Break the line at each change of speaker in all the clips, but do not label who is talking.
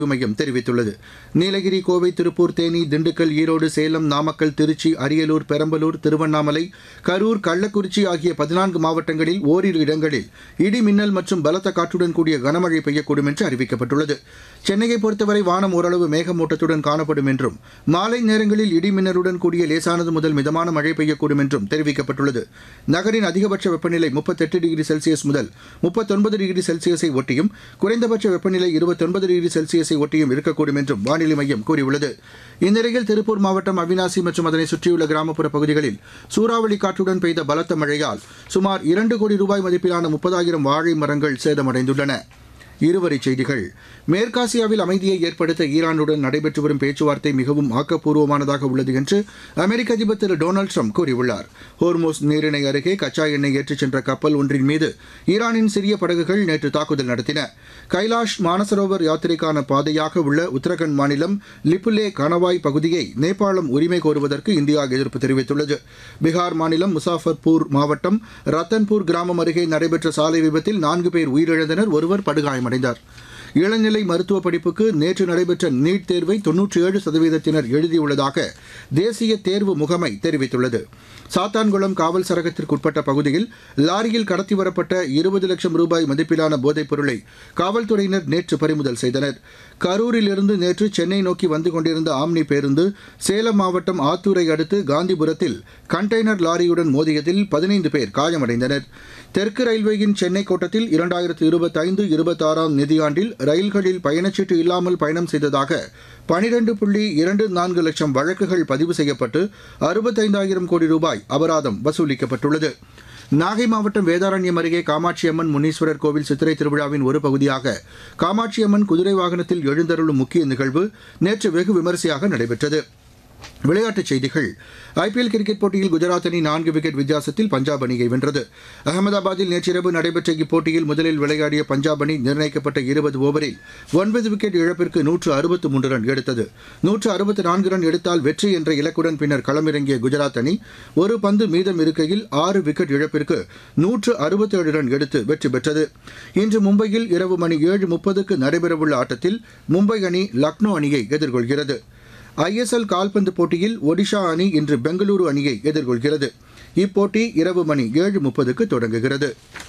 மையம் தெரிவித்துள்ளது நீலகிரி கோவை திருப்பூர் தேனி திண்டுக்கல் ஈரோடு சேலம் நாமக்கல் திருச்சி அரியலூர் பெரம்பலூர் திருவண்ணாமலை கரூர் கள்ளக்குறிச்சி ஆகிய பதினான்கு மாவட்டங்களில் ஓரிரு இடங்களில் இடி மின்னல் மற்றும் பலத்த காற்றுடன் கூடிய கனமழை பெய்யக்கூடும் என்று அறிவிக்கப்பட்டுள்ளது சென்னையை பொறுத்தவரை வானம் ஓரளவு மேகமூட்டத்துடன் காணப்படும் என்றும் மாலை நேரங்களில் இடி மின்னலுடன் கூடிய லேசானது முதல் மிதமான மழை பெய்யக்கூடும் என்றும் தெரிவிக்கப்பட்டுள்ளது நகரின் அதிகபட்ச வெப்பநிலை முப்பத்தெட்டு டிகிரி செல்சியஸ் முதல் முப்பத்தொன்பது டிகிரி செல்சியஸை ஒட்டியும் குறைந்தபட்ச வெப்பநிலை இருபத்தொன்பது டிகிரி செல்சியஸை ஒட்டியும் இருக்கக்கூடும் என்றும் வானிலை மையம் கூறியுள்ளது இந்நிலையில் திருப்பூர் மாவட்டம் அவினாசி மற்றும் அதனை சுற்றியுள்ள கிராமப்புற பகுதிகளில் சூறாவளி காற்றுடன் பெய்த பலத்த மழையால் சுமார் இரண்டு கோடி ரூபாய் மதிப்பிலான முப்பதாயிரம் வாழை மரங்கள் சேதமடைந்துள்ளன இருவரிச் செய்திகள் மேற்காசியாவில் அமைதியை ஏற்படுத்த ஈரானுடன் நடைபெற்று வரும் பேச்சுவார்த்தை மிகவும் ஆக்கப்பூர்வமானதாக உள்ளது என்று அமெரிக்க அதிபர் திரு டொனால்டு ட்ரம்ப் கூறியுள்ளார் ஹோர்மோஸ் நீரிணை அருகே கச்சா எண்ணெய் ஏற்றிச் சென்ற கப்பல் ஒன்றின் மீது ஈரானின் சிறிய படகுகள் நேற்று தாக்குதல் நடத்தின கைலாஷ் மானசரோவர் யாத்திரைக்கான பாதையாக உள்ள உத்தரகண்ட் மாநிலம் லிப்புலே கணவாய் பகுதியை நேபாளம் உரிமை கோருவதற்கு இந்தியா எதிர்ப்பு தெரிவித்துள்ளது பீகார் மாநிலம் முசாஃபர்பூர் மாவட்டம் ரத்தன்பூர் கிராமம் அருகே நடைபெற்ற சாலை விபத்தில் நான்கு பேர் உயிரிழந்தனர் ஒருவர் படுகாயமடைந்தார் இளநிலை மருத்துவ படிப்புக்கு நேற்று நடைபெற்ற நீட் தேர்வை தொன்னூற்றி ஏழு சதவீதத்தினர் எழுதியுள்ளதாக தேசிய தேர்வு முகமை தெரிவித்துள்ளது சாத்தான்குளம் காவல் சரகத்திற்குட்பட்ட பகுதியில் லாரியில் கடத்தி வரப்பட்ட இருபது லட்சம் ரூபாய் மதிப்பிலான போதைப் பொருளை காவல்துறையினர் நேற்று பறிமுதல் செய்தனர் கரூரிலிருந்து நேற்று சென்னை நோக்கி வந்து கொண்டிருந்த ஆம்னி பேருந்து சேலம் மாவட்டம் ஆத்தூரை அடுத்து காந்திபுரத்தில் கண்டெய்னர் லாரியுடன் மோதியதில் பதினைந்து பேர் காயமடைந்தனர் தெற்கு ரயில்வேயின் சென்னை கோட்டத்தில் இரண்டாயிரத்து இருபத்தைந்து இருபத்தாறாம் நிதியாண்டில் ரயில்களில் பயணச்சீட்டு இல்லாமல் பயணம் செய்ததாக பனிரெண்டு புள்ளி இரண்டு நான்கு லட்சம் வழக்குகள் பதிவு செய்யப்பட்டு அறுபத்தைந்தாயிரம் கோடி ரூபாய் அபராதம் வசூலிக்கப்பட்டுள்ளது நாகை மாவட்டம் வேதாரண்யம் அருகே காமாட்சியம்மன் முனீஸ்வரர் கோவில் சித்திரை திருவிழாவின் ஒரு பகுதியாக காமாட்சியம்மன் குதிரை வாகனத்தில் எழுந்தருளும் முக்கிய நிகழ்வு நேற்று வெகு விமரிசையாக நடைபெற்றது விளையாட்டுச் செய்திகள் ஐபிஎல் கிரிக்கெட் போட்டியில் குஜராத் அணி நான்கு விக்கெட் வித்தியாசத்தில் பஞ்சாப் அணியை வென்றது அகமதாபாத்தில் நேற்றிரவு நடைபெற்ற இப்போட்டியில் முதலில் விளையாடிய பஞ்சாப் அணி நிர்ணயிக்கப்பட்ட இருபது ஓவரில் ஒன்பது விக்கெட் இழப்பிற்கு நூற்று அறுபத்து மூன்று ரன் எடுத்தது நூற்று அறுபத்து நான்கு ரன் எடுத்தால் வெற்றி என்ற இலக்குடன் பின்னர் களமிறங்கிய குஜராத் அணி ஒரு பந்து மீதம் இருக்கையில் ஆறு விக்கெட் இழப்பிற்கு நூற்று அறுபத்தேழு ரன் எடுத்து வெற்றி பெற்றது இன்று மும்பையில் இரவு மணி ஏழு முப்பதுக்கு நடைபெறவுள்ள ஆட்டத்தில் மும்பை அணி லக்னோ அணியை எதிர்கொள்கிறது ஐஎஸ்எல் கால்பந்து போட்டியில் ஒடிஷா அணி இன்று பெங்களூரு அணியை எதிர்கொள்கிறது இப்போட்டி இரவு மணி ஏழு முப்பதுக்கு தொடங்குகிறது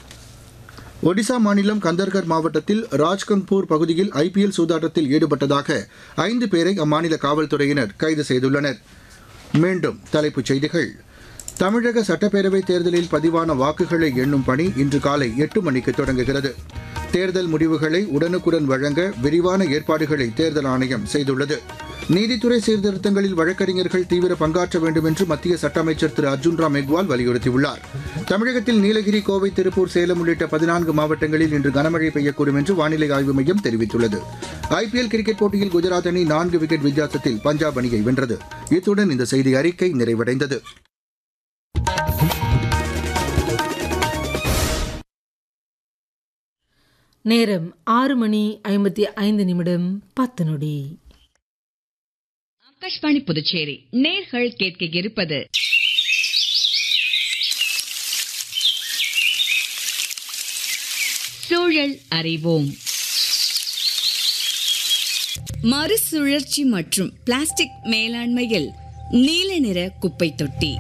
ஒடிசா மாநிலம் கந்தர்கர் மாவட்டத்தில் ராஜ்கங்பூர் பகுதியில் ஐபிஎல் சூதாட்டத்தில் ஈடுபட்டதாக ஐந்து பேரை அம்மாநில காவல்துறையினர் கைது செய்துள்ளனர் மீண்டும் தலைப்புச் செய்திகள் தமிழக சட்டப்பேரவைத் தேர்தலில் பதிவான வாக்குகளை எண்ணும் பணி இன்று காலை எட்டு மணிக்கு தொடங்குகிறது தேர்தல் முடிவுகளை உடனுக்குடன் வழங்க விரிவான ஏற்பாடுகளை தேர்தல் ஆணையம் செய்துள்ளது நீதித்துறை சீர்திருத்தங்களில் வழக்கறிஞர்கள் தீவிர பங்காற்ற வேண்டும் என்று மத்திய சட்ட அமைச்சர் திரு அர்ஜுன் ராம் மெக்வால் வலியுறுத்தியுள்ளார் தமிழகத்தில் நீலகிரி கோவை திருப்பூர் சேலம் உள்ளிட்ட பதினான்கு மாவட்டங்களில் இன்று கனமழை பெய்யக்கூடும் என்று வானிலை ஆய்வு மையம் தெரிவித்துள்ளது ஐபிஎல் கிரிக்கெட் போட்டியில் குஜராத் அணி நான்கு விக்கெட் வித்தியாசத்தில் பஞ்சாப் அணியை வென்றது இத்துடன் இந்த செய்தி அறிக்கை நிறைவடைந்தது
நேரம் ஆறு மணி ஐம்பத்தி ஐந்து நிமிடம் பத்து நொடி
ஆகாஷ்வாணி புதுச்சேரி நேர்கள் கேட்க இருப்பது சூழல் அறிவோம் மறுசுழற்சி மற்றும் பிளாஸ்டிக் மேலாண்மையில் நீல நிற குப்பை தொட்டி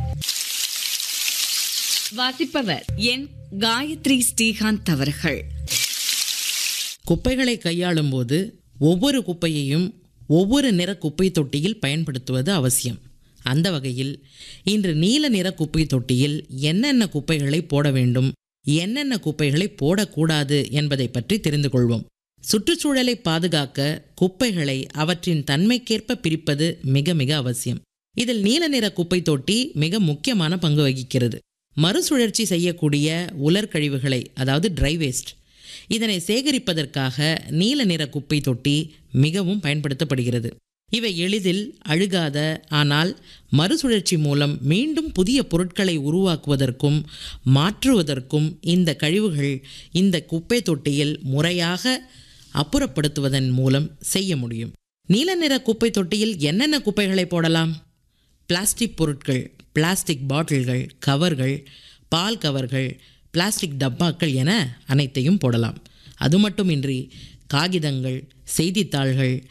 வாசிப்பவர் என் காயத்ரி ஸ்ரீகாந்த் அவர்கள்
குப்பைகளை கையாளும் போது ஒவ்வொரு குப்பையையும் ஒவ்வொரு நிற குப்பை தொட்டியில் பயன்படுத்துவது அவசியம் அந்த வகையில் இன்று நீல நிற குப்பை தொட்டியில் என்னென்ன குப்பைகளை போட வேண்டும் என்னென்ன குப்பைகளை போடக்கூடாது என்பதை பற்றி தெரிந்து கொள்வோம் சுற்றுச்சூழலை பாதுகாக்க குப்பைகளை அவற்றின் தன்மைக்கேற்ப பிரிப்பது மிக மிக அவசியம் இதில் நீல நிற குப்பை தொட்டி மிக முக்கியமான பங்கு வகிக்கிறது மறுசுழற்சி செய்யக்கூடிய உலர்கழிவுகளை அதாவது ட்ரை வேஸ்ட் இதனை சேகரிப்பதற்காக நீல நிற குப்பை தொட்டி மிகவும் பயன்படுத்தப்படுகிறது இவை எளிதில் அழுகாத ஆனால் மறுசுழற்சி மூலம் மீண்டும் புதிய பொருட்களை உருவாக்குவதற்கும் மாற்றுவதற்கும் இந்த கழிவுகள் இந்த குப்பை தொட்டியில் முறையாக அப்புறப்படுத்துவதன் மூலம் செய்ய முடியும் நீல நிற குப்பை தொட்டியில் என்னென்ன குப்பைகளை போடலாம் பிளாஸ்டிக் பொருட்கள் பிளாஸ்டிக் பாட்டில்கள் கவர்கள் பால் கவர்கள் பிளாஸ்டிக் டப்பாக்கள் என அனைத்தையும் போடலாம் அது மட்டுமின்றி காகிதங்கள் செய்தித்தாள்கள்